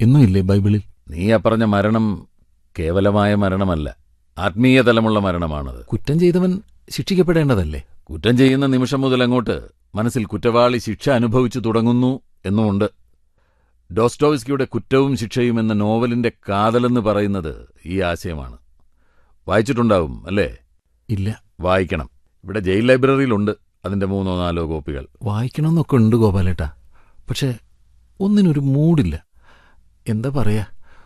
എന്നുമില്ലേ ബൈബിളിൽ നീ അപ്പറഞ്ഞ മരണം കേവലമായ മരണമല്ല ആത്മീയ തലമുള്ള മരണമാണത് കുറ്റം ചെയ്തവൻ ശിക്ഷിക്കപ്പെടേണ്ടതല്ലേ കുറ്റം ചെയ്യുന്ന നിമിഷം മുതൽ അങ്ങോട്ട് മനസ്സിൽ കുറ്റവാളി ശിക്ഷ അനുഭവിച്ചു തുടങ്ങുന്നു എന്നുമുണ്ട് ഡോസ്റ്റോവ്സ്കിയുടെ കുറ്റവും ശിക്ഷയും എന്ന നോവലിന്റെ കാതലെന്ന് പറയുന്നത് ഈ ആശയമാണ് വായിച്ചിട്ടുണ്ടാവും അല്ലേ ഇല്ല വായിക്കണം ഇവിടെ ജയിൽ ലൈബ്രറിയിലുണ്ട് അതിന്റെ മൂന്നോ നാലോ കോപ്പികൾ വായിക്കണമെന്നൊക്കെ ഉണ്ട് ഗോപാലേട്ടാ പക്ഷെ ഒന്നിനൊരു മൂഡില്ല എന്താ പറയാ